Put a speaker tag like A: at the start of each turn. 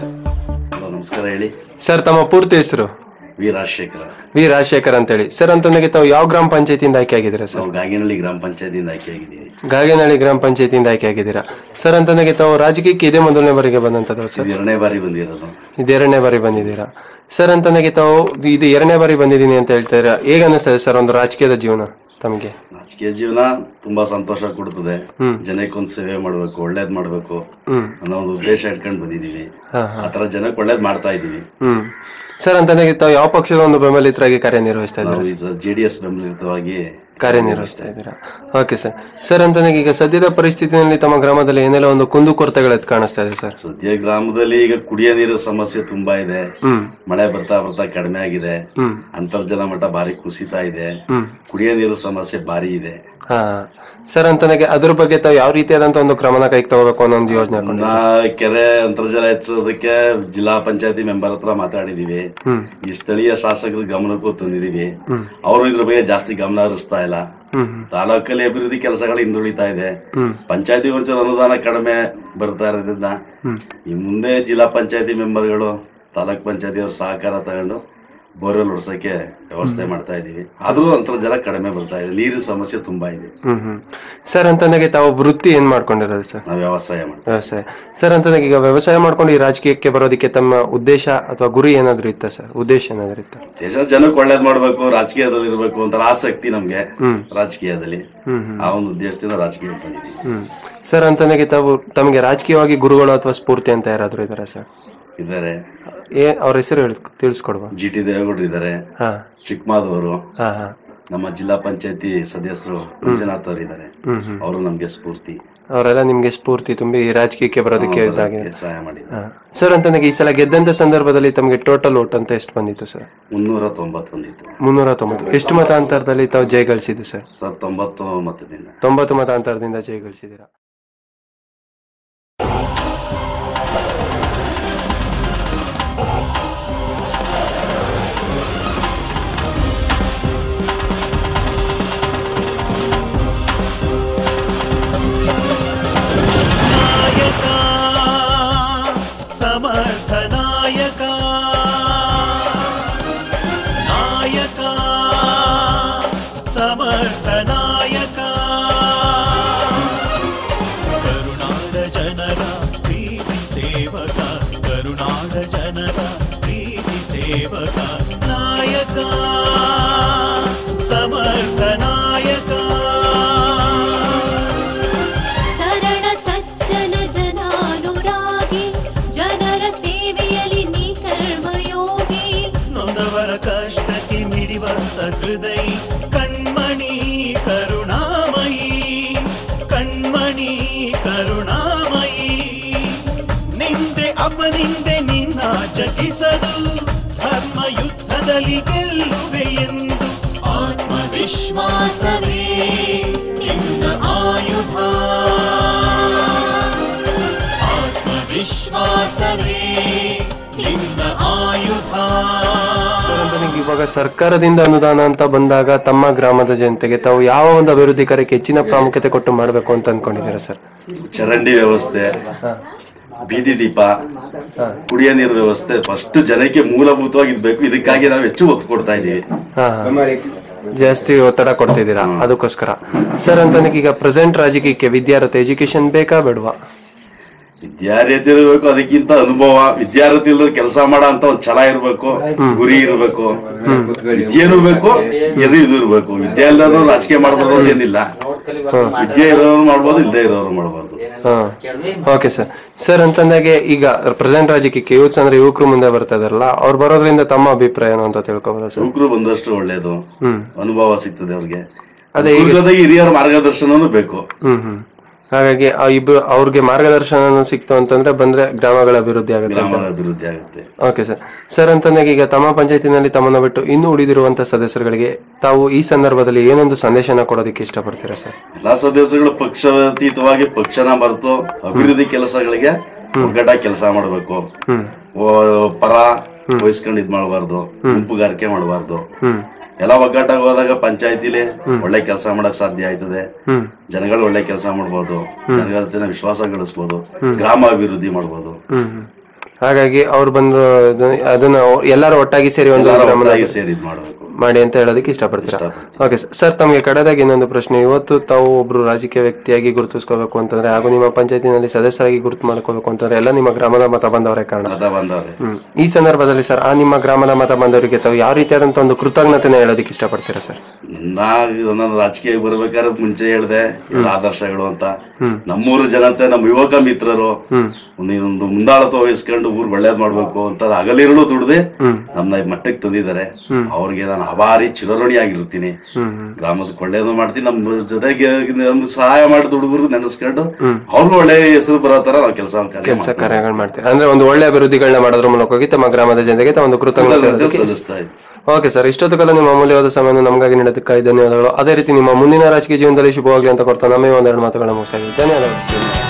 A: Sir
B: hello ನಮಸ್ಕಾರ ಹೇಳಿ
A: sir ತಮ್ಮ ಪೂರ್ತಿ ಹೆಸರು
B: ವಿ ರಾಜಶೇಖರ
A: ವಿ ರಾಜಶೇಖರ್ ಅಂತೇಳಿ ಸರ್ ಅಂತಂದಾಗೆ ತಾವು ಯಾವ ಗ್ರಾಮ ಪಂಚಾಯತಿಯಿಂದ ಆಯ್ಕೆ ಆಗಿದ್ದೀರಾ ಸರ್
B: ನಾವು ಗಾಗಿನಹಳ್ಳಿ ಗ್ರಾಮ ಪಂಚಾಯತಿಯಿಂದ ಆಯ್ಕೆಯಾಗಿದ್ದೀವಿ
A: ಗಾಗೇನಹಳ್ಳಿ ಗ್ರಾಮ ಪಂಚಾಯತಿಯಿಂದ ಆಯ್ಕೆ ಆಗಿದ್ದೀರಾ ಸರ್ ಅಂತಂದಾಗೆ ತಾವು ರಾಜಕೀಯಕ್ಕೆ ಇದೇ ಮೊದಲನೇ ಬಾರಿಗೆ ಬಂದಂತದ್ದು ಸರ್
B: ಇದು ಎರಡನೇ ಬಾರಿ ಬಂದಿರೋದು
A: ಇದು ಎರಡನೇ ಬಾರಿ ಬಂದಿದ್ದೀರಾ ಸರ್ ಅಂತಂದಾಗೆ ತಾವು ಇದು ಎರಡನೇ ಬಾರಿ ಬಂದಿದ್ದೀನಿ ಅಂತ ಹೇಳ್ತಾ ಇದ್ದೀರಾ ಹೇಗೆ ಅನ್ನಿಸ್ತದೆ ಸರ್ ಒಂದು ರಾಜಕೀಯದ ಜೀವನ ತಮಗೆ
B: ರಾಜಕೀಯ ಜೀವನ ತುಂಬಾ ಸಂತೋಷ ಕೊಡ್ತದೆ
A: ಹ್ಮ್.
B: ಜನಕ್ಕೊಂದು ಸೇವೆ ಮಾಡಬೇಕು ಒಳ್ಳೇದ್ ಮಾಡಬೇಕು
A: ಹ್ಮ್
B: ಅನ್ನೋ ಒಂದು ಉದ್ದೇಶ ಇಟ್ಕೊಂಡು ಬಂದಿದ್ದೀವಿ
A: ಹಾ ಹಾ
B: ಆ ಥರ ಜನಕ್ಕೆ ಒಳ್ಳೇದ್ ಮಾಡ್ತಾ ಇದ್ದೀವಿ
A: ಹ್ಮ್ ಸರ್ ಅಂತಂದಾಗೆ ತಾವು ಯಾವ ಪಕ್ಷದ ಒಂದು ಬೆಂಬಲಿತರಾಗಿ ಕಾರ್ಯನಿರ್ವಹಿಸ್ತಾ ಇದ್ದೀರಾ
B: ನಾವು ಜೆ ಡಿ ಎಸ್ ಬೆಂಬಲಿತವಾಗಿ
A: ಕಾರ್ಯನಿರ್ವಹಿಸ್ತಾ ಇದ್ದೀರಾ ಓಕೆ ಸರ್ ಸರ್ ಅಂತಂದಾಗ ಈಗ ಸದ್ಯದ ಪರಿಸ್ಥಿತಿಯಲ್ಲಿ ತಮ್ಮ ಗ್ರಾಮದಲ್ಲಿ ಏನೆಲ್ಲ ಒಂದು ಕುಂದು ಕೊರತೆಗಳು ಎದ್ದು ಕಾಣಿಸ್ತಾ ಇದೆ ಸರ್
B: ಸದ್ಯ ಗ್ರಾಮದಲ್ಲಿ ಈಗ ಕುಡಿಯೋ ನೀರಿನ ಸಮಸ್ಯೆ ತುಂಬಾ ಇದೆ
A: ಹ್ಮ್
B: ಮಳೆ ಬರ್ತಾ ಬರ್ತಾ ಕಡಿಮೆ ಆಗಿದೆ
A: ಹ್ಮ್
B: ಅಂತರ್ಜಲ ಮಟ್ಟ ಭಾರಿ ಕುಸಿತಾ ಇದೆ
A: ಹ್ಮ್
B: ಕುಡಿಯೋ ನೀರು ಸಮಸ್ಯೆ ಭಾರಿ ಇದೆ
A: ಹಾ ಸರ್ ಅಂತಂದಾಗೆ ಅದ್ರ ಬಗ್ಗೆ ತಾವು ಯಾವ ರೀತಿಯಾದಂತ ಒಂದು ಕ್ರಮನ ಕೈಗೆ ತಗೋಬೇಕು ಅನ್ನೋ ಒಂದು ಯೋಜನೆ ಹಾಕೊಂಡು
B: ನಾ ಕೆರೆ ಅಂತರ್ಜಲ ಹೆಚ್ಚೋದಕ್ಕೆ ಜಿಲ್ಲಾ ಪಂಚಾಯತಿ ಮೆಂಬರ್ ಹತ್ರ ಮಾತಾಡಿದೀವಿ
A: ಹ್ಮ್
B: ಈ ಸ್ಥಳೀಯ ಶಾಸಕರ ಗಮನಕ್ಕೂ ತಂದಿದೀವಿ
A: ಹ್ಮ್
B: ಅವರು ಇದ್ರ ಬಗ್ಗೆ ಜಾಸ್ತಿ ಗಮನ ಹರಿಸ್ತಾ ಇಲ್ಲ
A: ಹ್ಮ್
B: ತಾಲೂಕಲ್ಲಿ ಅಭಿವೃದ್ಧಿ ಕೆಲಸಗಳು ಹಿಂದುಳಿತಾ ಇದೆ
A: ಹ್ಮ್
B: ಪಂಚಾಯತಿ ಒಂಚೂರು ಅನುದಾನ ಕಡಿಮೆ ಬರ್ತಾ ಇರೋದ್ರಿಂದ
A: ಹ್ಮ್
B: ಈ ಮುಂದೆ ಜಿಲ್ಲಾ ಪಂಚಾಯತಿ ಮೆಂಬರ್ಗಳು ತಾಲೂಕ್ ಪಂಚಾಯತಿ ಅವ್ರ ಸಹಕಾರ ತಗೊಂಡು ಬೋರ್ವೆಲ್ ಹೊಡ್ಸಕ್ಕೆ ವ್ಯವಸ್ಥೆ ಮಾಡ್ತಾ ಇದೀವಿ ಆದ್ರೂ ಅಂತರ್ಜಲ ಕಡಿಮೆ ಬರ್ತಾ ಇದೆ ನೀರಿನ ಸಮಸ್ಯೆ ತುಂಬಾ ಇದೆ
A: ಹ್ಮ್ ಹ್ಮ್ ಸರ್ ಅಂತಂದಾಗೆ ತಾವು ವೃತ್ತಿ ಏನ್ ಮಾಡ್ಕೊಂಡಿರೋದು ಸರ್
B: ನಾವು ವ್ಯವಸಾಯ ಮಾಡ್ತೀವಿ
A: ವ್ಯವಸಾಯ ಸರ್ ಅಂತಂದಾಗ ಈಗ ವ್ಯವಸಾಯ ಮಾಡ್ಕೊಂಡು ಈ ರಾಜಕೀಯಕ್ಕೆ ಬರೋದಕ್ಕೆ ತಮ್ಮ ಉದ್ದೇಶ ಅಥವಾ ಗುರಿ ಏನಾದ್ರು ಇತ್ತ ಸರ್ ಉದ್ದೇಶ ಏನಾದ್ರು ಇತ್ತ
B: ದೇಶ ಜನಕ್ಕೆ ಒಳ್ಳೇದ್ ಮಾಡ್ಬೇಕು ರಾಜಕೀಯದಲ್ಲಿ ಇರ್ಬೇಕು ಅಂತ ಆಸಕ್ತಿ ನಮ್ಗೆ
A: ಹ್ಮ್
B: ರಾಜಕೀಯದಲ್ಲಿ
A: ಹ್ಮ್ ಹ್ಮ್
B: ಆ ಒಂದು ಉದ್ದೇಶದಿಂದ ರಾಜಕೀಯಕ್ಕೆ ಬಂದಿದ್ದೀವಿ
A: ಹ್ಮ್ ಸರ್ ಅಂತಂದಾಗೆ ತಾವು ತಮಗೆ ರಾಜಕೀಯವಾಗಿ ಗುರುಗಳು ಅಥವಾ ಸ್ಫೂರ್ತಿ ಅಂತ ಯಾರಾದ್ರೂ ಇದಾರೆ ಸರ್
B: ಇದ್ದಾರೆ
A: ಏ ಅವ್ರ ಹೆಸರು ಹೇಳ್ಸ್ ತಿಳಿಸ್ಕೊಡ್ಬ
B: ಜಿ ಟಿ ದೇವೇಗೌಡರು ಇದ್ದಾರೆ
A: ಹಾ
B: ಚಿಕ್ಕಮಾದವರು
A: ಹಾ ಹಾ
B: ನಮ್ಮ ಜಿಲ್ಲಾ ಪಂಚಾಯತಿ ಸದಸ್ಯರು ಮಂಜುನಾಥ್ ಅವರು ಇದ್ದಾರೆ
A: ಹ್ಮ್ ಹ್ಮ್
B: ಅವರು ನಮ್ಗೆ ಸ್ಫೂರ್ತಿ
A: ಅವರೆಲ್ಲ ನಿಮ್ಗೆ ಸ್ಫೂರ್ತಿ ತುಂಬಿ ಈ ರಾಜಕೀಯಕ್ಕೆ ಬರೋದಕ್ಕೆ ಇದಾಗಿದೆ
B: ಬರೋದಕ್ಕೆ ಸಹಾಯ ಮಾಡಿದ್ದಾರೆ
A: ಹಾ ಸರ್ ಅಂತಂದಾಗ ಈ ಸಲ ಗೆದ್ದಂತ ಸಂದರ್ಭದಲ್ಲಿ ತಮಗೆ ಟೋಟಲ್ ಓಟ್ ಅಂತ ಎಷ್ಟು ಬಂದಿತ್ತು ಸರ್
B: ಮುನ್ನೂರ ತೊಂಬತ್ತು ಬಂದಿತ್ತು
A: ಮುನ್ನೂರ ತೊಂಬತ್ತು ಎಷ್ಟು ಮತಾಂತರದಲ್ಲಿ ತಾವು ಜಯಗಳಿಸಿದ್ದು ಸರ್
B: ಸರ್ ತೊಂಬತ್ತು ಮತದಿಂದ
A: ತೊಂಬತ್ತು ಮತಾಂತರದಿಂದ ಜಯಗಳಿಸಿದ್ದೀರಾ
C: ನಾಯಕ ಸಮರ್ಥ ನಾಯಕ ನಾಯಕ ಸಮರ್ಥ ನಾಯಕ ಕರುನಾಡ ಜನರ ಪ್ರೀತಿ ಸೇವಕ ಕರುನಾಡ ಜನರ ಪ್ರೀತಿ ಸೇವಕ ನಾಯಕ ಸಮರ್ಥ ನಾಯಕ
D: ಸರಳ ಸಜ್ಜನ ಜನಾನುರಾಗಿ ಜನರ ಸೇವೆಯಲ್ಲಿ ನೀ ಕರ್ಮಯೋಗಿ
C: ನೊಂದವರ ಕಷ್ಟಕ್ಕೆ ಮಿಡಿವ ಸಹೃದಯ ಕಣ್ಮಣಿ ಕರುಣಾಮಯಿ ಕಣ್ಮಣಿ ಕರುಣಾಮಯಿ ನಿಂದೆ ಅಪನಿಂದೆ ನಿನ್ನ ಜಟಿಸದು ಧರ್ಮ ಯುದ್ಧದಲ್ಲಿ ಗೆಲ್ಲುವೆ ಎಂದು ಆತ್ಮವಿಶ್ವಾಸವೇ ನಿನ್ನ ಆಯುಧ ಆತ್ಮವಿಶ್ವಾಸವೇ ನಿನ್ನ ಆಯುಧ
A: ಸರ್ ಅಂತಂದಾಗ ಇವಾಗ ಸರ್ಕಾರದಿಂದ ಅನುದಾನ ಅಂತ ಬಂದಾಗ ತಮ್ಮ ಗ್ರಾಮದ ಜನತೆಗೆ ತಾವು ಯಾವ ಒಂದು ಅಭಿವೃದ್ಧಿ ಕಾರ್ಯಕ್ಕೆ ಹೆಚ್ಚಿನ ಪ್ರಾಮುಖ್ಯತೆ ಕೊಟ್ಟು ಮಾಡಬೇಕು ಅಂತ ಅನ್ಕೊಂಡಿದ್ದೀರಾ ಸರ್
B: ಚರಂಡಿ ವ್ಯವಸ್ಥೆ ಬೀದಿ ದೀಪ ಕುಡಿಯೋ ನೀರು ವ್ಯವಸ್ಥೆ ಫಸ್ಟ್ ಜನಕ್ಕೆ ಮೂಲಭೂತವಾಗಿ ಇದ್ ಬೇಕು ಇದಕ್ಕಾಗಿ ನಾವು ಹೆಚ್ಚು ಒತ್ತು ಕೊಡ್ತಾ ಇದೀವಿ
A: ಹಾ ಹಾ. ಜಾಸ್ತಿ ಒತ್ತಡ ಕೊಡ್ತಿದ್ದೀರಾ ಅದಕ್ಕೋಸ್ಕರ ಸರ್ ಅಂತಂದಾಗ ಈಗ ಪ್ರೆಸೆಂಟ್ ರಾಜಕೀಯಕ್ಕೆ ವಿದ್ಯಾರ್ಥಿ ಎಜುಕೇಶನ್ ಬೇಕಾ ಬೇಡವಾ
B: ವಿದ್ಯಾರ್ಥಿ ಇರಬೇಕು ಅದಕ್ಕಿಂತ ಅನುಭವ ವಿದ್ಯಾರ್ಥಿ ಇಲ್ಲದ ಕೆಲಸ ಮಾಡೋ ಅಂತ ಒಂದ್ ಛಲ ಇರ್ಬೇಕು ಗುರಿ ಇರ್ಬೇಕು ವಿದ್ಯೆನೂ ಬೇಕು ಎದು ಇದು ಇರ್ಬೇಕು ವಿದ್ಯೆ ಇಲ್ಲದ ರಾಜಕೀಯ ಮಾಡ್ಬೋದು ಅಂತ ಏನಿಲ್ಲ ವಿದ್ಯೆ ಇರೋರು ಮಾಡ್ಬೋದು ಇಲ್ಲದೆ ಇರೋರು ಮಾಡ್ಬೋದು
A: ಹಾ ಓಕೆ ಸರ್ ಸರ್ ಅಂತಂದಾಗೆ ಈಗ ಪ್ರೆಸೆಂಟ್ ರಾಜಕೀಯಕ್ಕೆ ಯೂತ್ಸ್ ಅಂದ್ರೆ ಯುವಕರು ಮುಂದೆ ಬರ್ತಾ ಇದಾರಲ್ಲ ಅವ್ರು ಬರೋದ್ರಿಂದ ತಮ್ಮ ಅಭಿಪ್ರಾಯ ಏನು ಅಂತ ತಿಳ್ಕೊಬೋದಾ ಸರ್
B: ಯುವಕರು ಬಂದಷ್ಟು ಒಳ್ಳೇದು
A: ಹ್ಮ್
B: ಅನುಭವ ಸಿಗ್ತದೆ ಅವ್ರಿಗೆ
A: ಅದೇ
B: ಅದ್ರ ಜೊತೆಗೆ ಹಿರಿಯರ ಮಾರ್ಗದರ್ಶನನೂ ಬೇಕು
A: ಹ್ಮ್ ಹ್ಮ್ ಹಾಗಾಗಿ ಆ ಇಬ್ರು ಅವ್ರಿಗೆ ಮಾರ್ಗದರ್ಶನ ಸಿಕ್ತು ಅಂತಂದ್ರೆ ಬಂದ್ರೆ ಗ್ರಾಮಗಳ ಅಭಿವೃದ್ಧಿ ಆಗುತ್ತೆ ಅಂತ.
B: ಗ್ರಾಮದ ಅಭಿವೃದ್ಧಿ ಆಗುತ್ತೆ
A: ಓಕೆ ಸರ್ ಸರ್ ಅಂತಂದಾಗ ಈಗ ತಮ್ಮ ಪಂಚಾಯತಿನಲ್ಲಿ ತಮ್ಮನ್ನ ಬಿಟ್ಟು ಇನ್ನು ಉಳಿದಿರುವಂತ ಸದಸ್ಯರುಗಳಿಗೆ ತಾವು ಈ ಸಂದರ್ಭದಲ್ಲಿ ಏನೊಂದು ಸಂದೇಶನ ಕೊಡೋದಕ್ಕೆ ಇಷ್ಟಪಡ್ತೀರಾ ಸರ್
B: ಎಲ್ಲಾ ಸದಸ್ಯಗಳು ಪಕ್ಷಾತೀತವಾಗಿ ಪಕ್ಷನ ಮರೆತು ಅಭಿವೃದ್ಧಿ ಕೆಲಸಗಳಿಗೆ ಒಗ್ಗಟ್ಟಾಗಿ ಕೆಲಸ ಮಾಡಬೇಕು
A: ಹ್ಮ್
B: ಪರ ವಹಿಸ್ಕೊಂಡು ಇದ್ ಮಾಡಬಾರ್ದು ಗುಂಪುಗಾರಿಕೆ ಮಾಡಬಾರ್ದು
A: ಹ್ಮ್
B: ಎಲ್ಲ ಒಗ್ಗಟ್ಟಾಗಿ ಹೋದಾಗ ಪಂಚಾಯತಿಲಿ ಒಳ್ಳೆ ಕೆಲಸ ಮಾಡಕ್ ಸಾಧ್ಯ ಆಯ್ತದೆ
A: ಹ್ಮ್
B: ಜನಗಳು ಒಳ್ಳೆ ಕೆಲಸ ಮಾಡ್ಬೋದು ಜನಗಳ ಹತ್ರ ವಿಶ್ವಾಸ ಗಳಿಸ್ಬೋದು ಗ್ರಾಮ ಅಭಿವೃದ್ಧಿ ಮಾಡ್ಬೋದು
A: ಹ್ಮ್ ಹ್ಮ್. ಹಾಗಾಗಿ ಅವ್ರು ಬಂದು ಅದು- ಅದನ್ನ ಎಲ್ಲರೂ ಒಟ್ಟಾಗಿ ಸೇರಿ ಒಂದು
B: ಎಲ್ಲರೂ
A: ಗ್ರಾಮನ
B: ಒಟ್ಟಾಗಿ ಸೇರಿ ಇದ್ ಮಾಡ್ಬೇಕು
A: ಮಾಡಿ ಅಂತ ಹೇಳೋದಕ್ಕೆ ಇಷ್ಟಪಡ್ತೀರಾ
B: ಇಷ್ಟಪಡ್ತೀನಿ.
A: ಓಕೆ ಸರ್ ತಮಗೆ ಕಡೆದಾಗಿ ಇನ್ನೊಂದು ಪ್ರಶ್ನೆ ಇವತ್ತು ತಾವು ಒಬ್ರು ರಾಜಕೀಯ ವ್ಯಕ್ತಿಯಾಗಿ ಗುರುತಿಸ್ಕೋಬೇಕು ಅಂತಂದ್ರೆ ಹಾಗೂ ನಿಮ್ಮ ಪಂಚಾಯತಿನಲ್ಲಿ ಸದಸ್ಯರಾಗಿ ಗುರುತು ಮಾಡ್ಕೋಬೇಕು ಅಂತಂದ್ರೆ ಎಲ್ಲ ನಿಮ್ಮ ಗ್ರಾಮದ ಮತ ಬಂದವರೇ ಕಾರಣ
B: ಮತ ಬಂದವ್ರೆ
A: ಹ್ಮ್ ಈ ಸಂದರ್ಭದಲ್ಲಿ ಸರ್ ಆ ನಿಮ್ಮ ಗ್ರಾಮದ ಮತ ಬಂದವರಿಗೆ ತಾವು ಯಾವ ರೀತಿಯಾದಂತ ಒಂದು ಕೃತಜ್ಞತೆನ ಹೇಳೋದಕ್ಕೆ ಇಷ್ಟಪಡ್ತೀರಾ ಸರ್
B: ನಾ ನಾನು ರಾಜಕೀಯ ಬರ್ಬೇಕಾದ್ರೆ ಮುಂಚೆ ಹೇಳ್ದೆ ಇವ್ರ ಆದರ್ಶಗಳು ಅಂತ ನಮ್ಮೂರು ಜನತೆ ನಮ್ಮ ಯುವಕ ಮಿತ್ರರು ಒಂದು ಮುಂದಾಳತ್ವ ವಹಿಸ್ಕೊಂಡು ಊರ್ ಒಳ್ಳೇದ್ ಮಾಡ್ಬೇಕು ಅಂತ ಹಗಲಿರುಳು ದುಡ್ದೆ ನಮ್ನ ಈ ಮಟ್ಟಕ್ಕೆ ತಂದಿದ್ದಾರೆ ಅವ್ರಿಗೆ ನಾನು ಅಭಾರಿ ಚಿರಋಣಿಯಾಗಿರ್ತೀನಿ ಗ್ರಾಮದಕ್ಕೆ ಒಳ್ಳೇದು ಮಾಡ್ತೀನಿ ನಮ್ಮ ಜೊತೆಗೆ ನಮ್ಗೆ ಸಹಾಯ ಮಾಡಿದ ಹುಡುಗರು ನೆನೆಸ್ಕೊಂಡು ಅವ್ರಿಗೂ ಒಳ್ಳೆ ಹೆಸರು ಬರೋ ತರ ನಾವು ಕೆಲಸ
A: ಕೆಲಸ ಕಾರ್ಯಗಳು ಮಾಡ್ತೀರಾ ಅಂದ್ರೆ ಒಂದು ಒಳ್ಳೆ ಅಭಿವೃದ್ಧಿಗಳನ್ನ ಮಾಡೋದ್ರ ಮೂಲಕ ಹೋಗಿ ತಮ್ಮ ಗ್ರಾಮದ ಜನತೆಗೆ ತಾವು ಒಂದು ಕೃತಜ್ಞತೆ ಹೇಳೋದಕ್ಕೆ
B: ಸಲ್ಲಿಸ್ತಾ ಇದ್ದೀನಿ
A: ಓಕೆ ಸರ್ ಇಷ್ಟೊತ್ತು ಕಾಲ ನಿಮ್ಮ ಅಮೂಲ್ಯವಾದ ಸಮಯವನ್ನು ನಮಗಾಗಿ ನೀಡೋದಕ್ಕಾಗಿ ಧನ್ಯವಾದಗಳು ಅದೇ ರೀತಿ ನಿಮ್ಮ ಮುಂದಿನ ರಾಜಕೀಯ ಜೀವನದಲ್ಲಿ ಶುಭವಾಗಲಿ ಅಂತ ಕೊಡ್ತಾ ನಮಗೆ ಒಂದೆರಡು ಮಾತುಗಳನ್ನ ಮುಗಿಸಾಗಿ ಧನ್ಯವಾದಗಳು